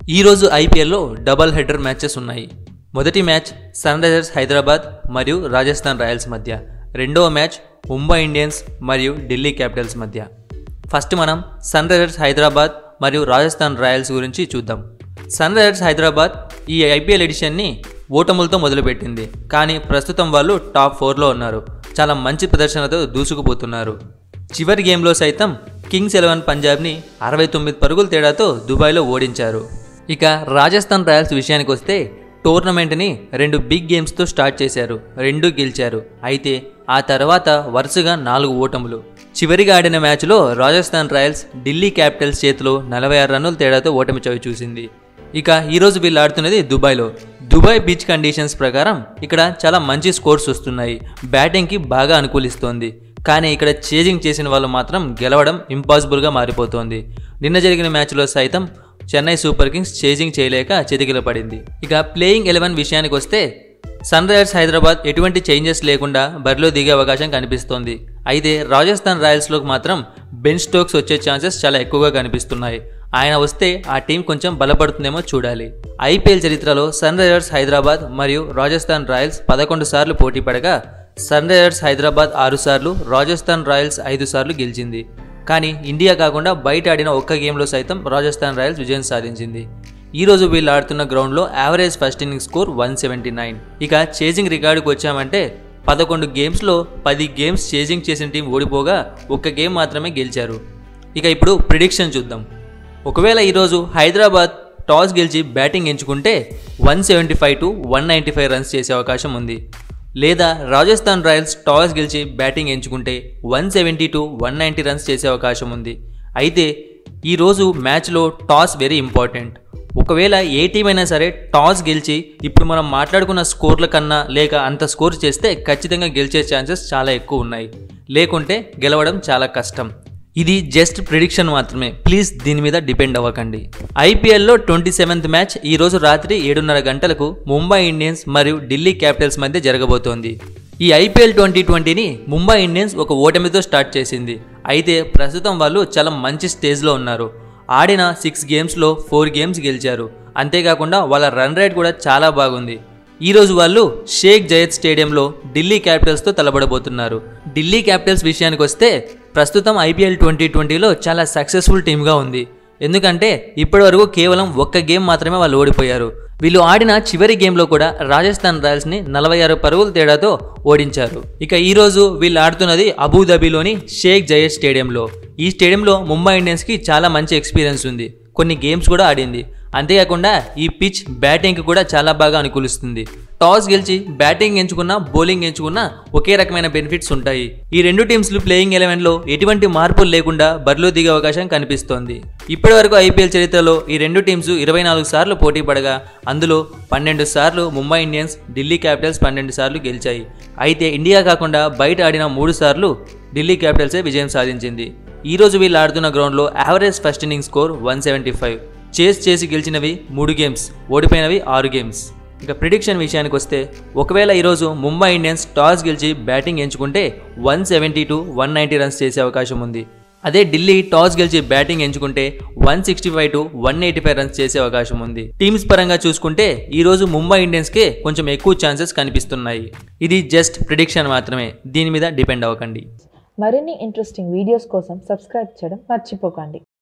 ఈరోజు ఐపీఎల్లో double header matches ఉన్నాయి మొదటి మ్యాచ్ సన్ రైజర్స్ హైదరాబాద్ మరియు రాజస్థాన్ రాయల్స్ మధ్య రెండవ మ్యాచ్ ముంబై ఇండియన్స్ మరియు ఢిల్లీ క్యాపిటల్స్ మధ్య ఫస్ట్ మనం సన్ రైజర్స్ హైదరాబాద్ మరియు రాజస్థాన్ రాయల్స్ గురించి చూద్దాం సన్ రైజర్స్ హైదరాబాద్ ఈ ఐపీఎల్ ఎడిషన్ని ఓటములతో మొదలుపెట్టింది కానీ ప్రస్తుతం వాళ్ళు టాప్ ఫోర్లో ఉన్నారు చాలా మంచి ప్రదర్శనతో దూసుకుపోతున్నారు చివరి గేమ్లో సైతం కింగ్స్ ఎలెవన్ పంజాబ్ని అరవై తొమ్మిది పరుగుల తేడాతో దుబాయ్లో ఓడించారు ఇక రాజస్థాన్ రాయల్స్ విషయానికి వస్తే టోర్నమెంట్ని రెండు బిగ్ గేమ్స్తో స్టార్ట్ చేశారు రెండు గెలిచారు అయితే ఆ తర్వాత వరుసగా నాలుగు ఓటములు చివరిగా ఆడిన మ్యాచ్లో రాజస్థాన్ రాయల్స్ ఢిల్లీ క్యాపిటల్స్ చేతిలో నలభై ఆరు రన్నుల తేడాతో ఓటమి చవి చూసింది ఇక ఈరోజు వీళ్ళు ఆడుతున్నది దుబాయ్లో దుబాయ్ బీచ్ కండిషన్స్ ప్రకారం ఇక్కడ చాలా మంచి స్కోర్స్ వస్తున్నాయి బ్యాటింగ్కి బాగా అనుకూలిస్తోంది కానీ ఇక్కడ చేజింగ్ చేసిన వాళ్ళు మాత్రం గెలవడం ఇంపాసిబుల్గా మారిపోతోంది నిన్న జరిగిన మ్యాచ్లో సైతం చెన్నై సూపర్ కింగ్స్ చేజింగ్ చేయలేక చెతికిల పడింది ఇక ప్లేయింగ్ ఎలెవెన్ విషయానికి వస్తే సన్ రైజర్స్ హైదరాబాద్ ఎటువంటి చేంజెస్ లేకుండా బరిలో దిగే అవకాశం కనిపిస్తోంది అయితే రాజస్థాన్ రాయల్స్లోకి మాత్రం బెన్ స్టోక్స్ వచ్చే ఛాన్సెస్ చాలా ఎక్కువగా కనిపిస్తున్నాయి ఆయన వస్తే ఆ టీం కొంచెం బలపడుతుందేమో చూడాలి ఐపీఎల్ చరిత్రలో సన్ రైజర్స్ హైదరాబాద్ మరియు రాజస్థాన్ రాయల్స్ పదకొండు సార్లు పోటీ పడగా సన్ రైజర్స్ హైదరాబాద్ ఆరు సార్లు రాజస్థాన్ రాయల్స్ ఐదు సార్లు గెలిచింది కానీ ఇండియా కాకుండా బయట ఆడిన ఒక్క గేమ్లో సైతం రాజస్థాన్ రాయల్స్ విజయం సాధించింది ఈ రోజు వీళ్ళు ఆడుతున్న గ్రౌండ్లో average first inning score one seventy nine ఇక చేజింగ్ రికార్డుకు వచ్చామంటే పదకొండు గేమ్స్లో పది గేమ్స్ చేజింగ్ చేసిన టీం ఓడిపోగా ఒక్క గేమ్ మాత్రమే గెలిచారు ఇక ఇప్పుడు ప్రిడిక్షన్ చూద్దాం ఒకవేళ ఈరోజు హైదరాబాద్ టాస్ గెలిచి బ్యాటింగ్ ఎంచుకుంటే one seventy five to one ninety five runs చేసే అవకాశం ఉంది లేదా రాజస్థాన్ రాయల్స్ టాస్ గెలిచి బ్యాటింగ్ ఎంచుకుంటే one seventy to one ninety runs చేసే అవకాశం ఉంది అయితే ఈరోజు మ్యాచ్లో టాస్ వెరీ ఇంపార్టెంట్ ఒకవేళ ఏ టీం అయినా సరే టాస్ గెలిచి ఇప్పుడు మనం మాట్లాడుకున్న స్కోర్ల కన్నా లేక అంత స్కోర్ చేస్తే ఖచ్చితంగా గెలిచే ఛాన్సెస్ చాలా ఎక్కువ ఉన్నాయి లేకుంటే గెలవడం చాలా కష్టం ఇది జస్ట్ ప్రిడిక్షన్ మాత్రమే ప్లీజ్ దీని మీద డిపెండ్ అవ్వకండి ఐపీఎల్లో ట్వంటీ సెవెంత్ మ్యాచ్ ఈ రోజు రాత్రి ఏడున్నర గంటలకు ముంబై ఇండియన్స్ మరియు ఢిల్లీ క్యాపిటల్స్ మధ్య జరగబోతోంది ఈ ఐపీఎల్ ట్వంటీ ట్వంటీని ముంబై ఇండియన్స్ ఒక ఓటమితో స్టార్ట్ చేసింది అయితే ప్రస్తుతం వాళ్ళు చాలా మంచి స్టేజ్లో ఉన్నారు ఆడిన సిక్స్ గేమ్స్లో ఫోర్ గేమ్స్ గెలిచారు అంతేకాకుండా వాళ్ళ రన్ రేట్ కూడా చాలా బాగుంది ఈరోజు వాళ్ళు షేక్ జయద్ స్టేడియంలో ఢిల్లీ క్యాపిటల్స్తో తలబడబోతున్నారు ఢిల్లీ క్యాపిటల్స్ విషయానికి వస్తే ప్రస్తుతం ఐపీఎల్ ట్వంటీ ట్వంటీలో చాలా సక్సెస్ఫుల్ టీమ్గా ఉంది ఎందుకంటే ఇప్పటివరకు కేవలం ఒక్క గేమ్ మాత్రమే వాళ్ళు ఓడిపోయారు వీళ్ళు ఆడిన చివరి గేమ్లో కూడా రాజస్థాన్ రాయల్స్ని నలభై ఆరు పరుగుల తేడాతో ఓడించారు ఇక ఈరోజు వీళ్ళు ఆడుతున్నది అబుదాబిలోని షేక్ జయద్ స్టేడియంలో ఈ స్టేడియంలో ముంబై ఇండియన్స్కి చాలా మంచి ఎక్స్పీరియన్స్ ఉంది కొన్ని గేమ్స్ కూడా ఆడింది అంతేకాకుండా ఈ పిచ్ బ్యాటింగ్కి కూడా చాలా బాగా అనుకూలిస్తుంది టాస్ గెలిచి బ్యాటింగ్ ఎంచుకున్నా బౌలింగ్ ఎంచుకున్నా ఒకే రకమైన బెనిఫిట్స్ ఉంటాయి ఈ రెండు టీమ్స్లు ప్లేయింగ్ ఎలెవెన్లో ఎటువంటి మార్పులు లేకుండా బరిలో దిగే అవకాశం కనిపిస్తోంది ఇప్పటివరకు ఐపీఎల్ చరిత్రలో ఈ రెండు టీమ్స్ ఇరవై నాలుగు సార్లు పోటీ పడగా అందులో పన్నెండు సార్లు ముంబై ఇండియన్స్ ఢిల్లీ క్యాపిటల్స్ పన్నెండు సార్లు గెలిచాయి అయితే ఇండియా కాకుండా బయట ఆడిన మూడు సార్లు ఢిల్లీ క్యాపిటల్సే విజయం సాధించింది ఈ రోజు వీళ్ళు ఆడుతున్న గ్రౌండ్లో average first inning score one seventy five chase చేసి గెలిచినవి మూడు గేమ్స్ ఓడిపోయినవి ఆరు గేమ్స్ ఇక ప్రిడిక్షన్ విషయానికి వస్తే ఒకవేళ ఈరోజు ముంబై ఇండియన్స్ టాస్ గెలిచి బ్యాటింగ్ ఎంచుకుంటే one seventy to one ninety runs చేసే అవకాశం ఉంది అదే ఢిల్లీ టాస్ గెలిచి బ్యాటింగ్ ఎంచుకుంటే one sixty five to one eighty five runs చేసే అవకాశం ఉంది టీమ్స్ పరంగా చూసుకుంటే ఈ రోజు ముంబై ఇండియన్స్కే కొంచెం ఎక్కువ ఛాన్సెస్ కనిపిస్తున్నాయి ఇది జస్ట్ ప్రిడిక్షన్ మాత్రమే దీని మీద డిపెండ్ అవ్వకండి మరిన్ని ఇంట్రెస్టింగ్ వీడియోస్ కోసం సబ్స్క్రైబ్ చేయడం మర్చిపోకండి